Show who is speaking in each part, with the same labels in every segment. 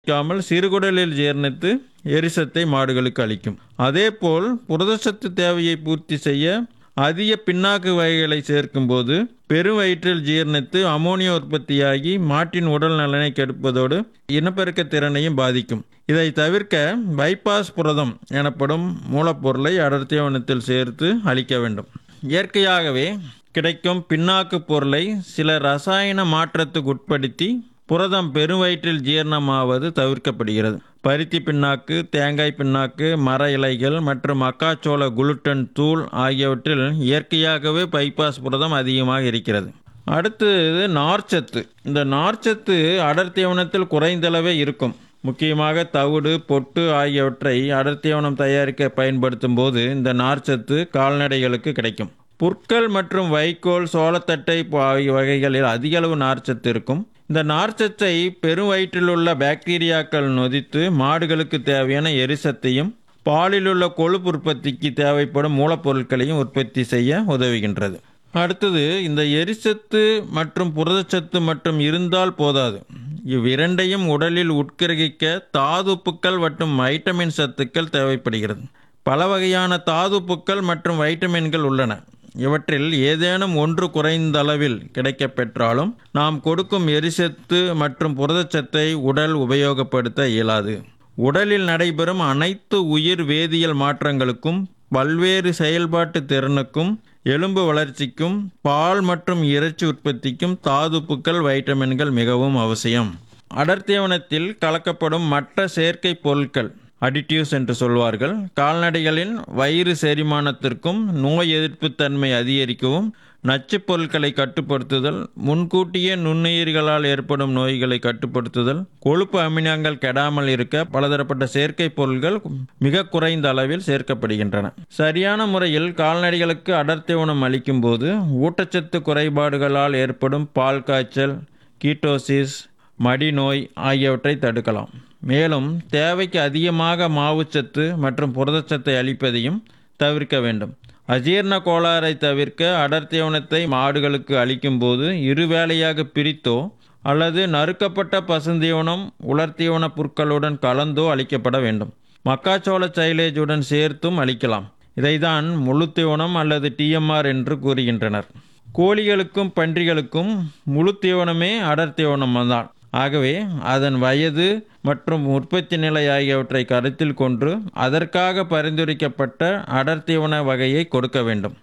Speaker 1: பாதிக்காமல் சிறுகுடலில் ஜீரணித்து எரிசத்தை மாடுகளுக்கு அளிக்கும் அதேபோல் புரதச்சத்து தேவையை பூர்த்தி செய்ய அதிக பின்னாக்கு வகைகளை சேர்க்கும்போது பெருவயிற்றில் ஜீரணித்து அமோனியா உற்பத்தியாகி மாட்டின் உடல் நலனை கெடுப்பதோடு இனப்பெருக்க திறனையும் பாதிக்கும் இதை தவிர்க்க பைபாஸ் புரதம் எனப்படும் மூலப்பொருளை அடர்த்தியவனத்தில் சேர்த்து அளிக்க வேண்டும் இயற்கையாகவே கிடைக்கும் பின்னாக்கு பொருளை சில ரசாயன மாற்றத்துக்கு உட்படுத்தி புரதம் பெருவயிற்றில் ஜீரணமாவது தவிர்க்கப்படுகிறது பருத்தி பின்னாக்கு தேங்காய் பின்னாக்கு மர இலைகள் மற்றும் மக்காச்சோள குளுட்டன் தூள் ஆகியவற்றில் இயற்கையாகவே பைபாஸ் புரதம் அதிகமாக இருக்கிறது அடுத்தது நார்ச்சத்து இந்த நார்ச்சத்து அடர்த்தியவனத்தில் குறைந்தளவே இருக்கும் முக்கியமாக தவிடு பொட்டு ஆகியவற்றை அடர்த்தியவனம் தயாரிக்க பயன்படுத்தும் போது இந்த நார்ச்சத்து கால்நடைகளுக்கு கிடைக்கும் புற்கள் மற்றும் வைக்கோல் சோளத்தட்டை ஆகிய வகைகளில் அதிக அளவு நார்ச்சத்து இருக்கும் இந்த நார்ச்சத்தை பெருவயிற்றிலுள்ள பாக்டீரியாக்கள் நொதித்து மாடுகளுக்கு தேவையான எரிசத்தையும் பாலிலுள்ள கொழுப்பு உற்பத்திக்கு தேவைப்படும் மூலப்பொருட்களையும் உற்பத்தி செய்ய உதவுகின்றது அடுத்தது இந்த எரிசத்து மற்றும் புரதச்சத்து மற்றும் இருந்தால் போதாது இவ்விரண்டையும் உடலில் உட்கிரகிக்க தாதுப்புக்கள் மற்றும் வைட்டமின் சத்துக்கள் தேவைப்படுகிறது பல வகையான தாதுப்புக்கள் மற்றும் வைட்டமின்கள் உள்ளன இவற்றில் ஏதேனும் ஒன்று குறைந்த அளவில் கிடைக்கப் பெற்றாலும் நாம் கொடுக்கும் எரிசத்து மற்றும் புரதச்சத்தை உடல் உபயோகப்படுத்த இயலாது உடலில் நடைபெறும் அனைத்து உயிர் வேதியியல் மாற்றங்களுக்கும் பல்வேறு செயல்பாட்டு திறனுக்கும் எலும்பு வளர்ச்சிக்கும் பால் மற்றும் இறைச்சி உற்பத்திக்கும் தாதுப்புக்கள் வைட்டமின்கள் மிகவும் அவசியம் அடர்த்தியவனத்தில் கலக்கப்படும் மற்ற செயற்கை பொருட்கள் அடிட்டிவ்ஸ் என்று சொல்வார்கள் கால்நடைகளின் வயிறு செரிமானத்திற்கும் நோய் எதிர்ப்பு தன்மை அதிகரிக்கவும் நச்சுப் பொருட்களை கட்டுப்படுத்துதல் முன்கூட்டியே நுண்ணுயிர்களால் ஏற்படும் நோய்களை கட்டுப்படுத்துதல் கொழுப்பு அமிலங்கள் கெடாமல் இருக்க பலதரப்பட்ட செயற்கை பொருட்கள் மிக குறைந்த அளவில் சேர்க்கப்படுகின்றன சரியான முறையில் கால்நடைகளுக்கு அடர்த்தி உணம் அளிக்கும் போது ஊட்டச்சத்து குறைபாடுகளால் ஏற்படும் பால் காய்ச்சல் கீட்டோசிஸ் மடிநோய் ஆகியவற்றை தடுக்கலாம் மேலும் தேவைக்கு அதிகமாக மாவுச்சத்து மற்றும் புரதச்சத்தை அளிப்பதையும் தவிர்க்க வேண்டும் அஜீரண கோளாறை தவிர்க்க அடர்த்தியவனத்தை மாடுகளுக்கு அளிக்கும்போது இருவேளையாக பிரித்தோ அல்லது நறுக்கப்பட்ட பசுந்தீவனம் உலர்த்தீவன புற்களுடன் கலந்தோ அளிக்கப்பட வேண்டும் மக்காச்சோள சைலேஜுடன் சேர்த்தும் அளிக்கலாம் இதைதான் முழுத்தீவனம் அல்லது டிஎம்ஆர் என்று கூறுகின்றனர் கோழிகளுக்கும் பன்றிகளுக்கும் முழு தீவனமே அடர்த்தீவனம் தான் ஆகவே அதன் வயது மற்றும் உற்பத்தி நிலை ஆகியவற்றை கருத்தில் கொண்டு அதற்காக பரிந்துரைக்கப்பட்ட அடர்த்தீவன வகையை கொடுக்க வேண்டும்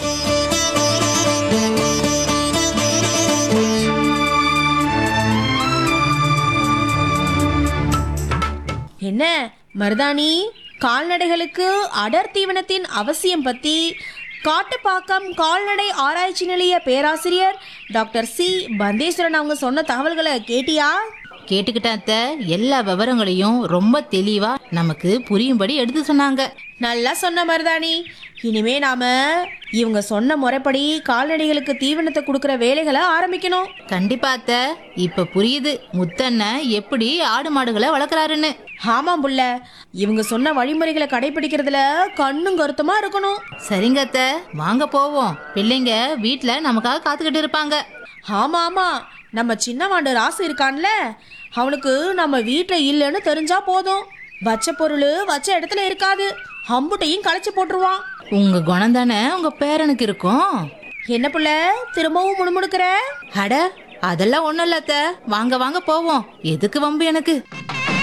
Speaker 2: என்ன மருதாணி கால்நடைகளுக்கு அடர் தீவனத்தின் அவசியம் பத்தி காட்டுப்பாக்கம் கால்நடை ஆராய்ச்சி நிலைய பேராசிரியர் டாக்டர் சி பந்தேஸ்வரன் அவங்க சொன்ன தகவல்களை கேட்டியா
Speaker 3: கேட்டுக்கிட்டேன் அத்தை எல்லா விவரங்களையும் ரொம்ப தெளிவா நமக்கு புரியும்படி எடுத்து சொன்னாங்க
Speaker 2: நல்லா சொன்ன மருதாணி இனிமே நாம இவங்க சொன்ன முறைப்படி கால்நடைகளுக்கு தீவனத்தை கொடுக்குற வேலைகளை ஆரம்பிக்கணும்
Speaker 3: கண்டிப்பா அத்தை இப்ப புரியுது முத்தண்ணன் எப்படி ஆடு மாடுகளை வளர்க்குறாருன்னு
Speaker 2: ஆமாம் புள்ள இவங்க சொன்ன வழிமுறைகளை கடைபிடிக்கிறதுல கண்ணும் கருத்துமா இருக்கணும்
Speaker 3: சரிங்க அத்தை வாங்க போவோம் பிள்ளைங்க வீட்ல நமக்காக காத்துக்கிட்டு இருப்பாங்க
Speaker 2: ஆமா ஆமா நம்ம சின்னவாண்டு ராசு இருக்கான்ல அவனுக்கு நம்ம வீட்டில் இல்லைன்னு தெரிஞ்சா போதும் வச்ச பொருள் வச்ச இடத்துல இருக்காது அம்புட்டையும் களைச்சு போட்டுருவான்
Speaker 3: உங்க குணம் தானே உங்க பேரனுக்கு இருக்கும்
Speaker 2: என்ன புள்ள திரும்பவும் முணுமுணுக்கிற
Speaker 3: அட அதெல்லாம் ஒண்ணும் இல்ல அத்தை வாங்க வாங்க போவோம் எதுக்கு வம்பு எனக்கு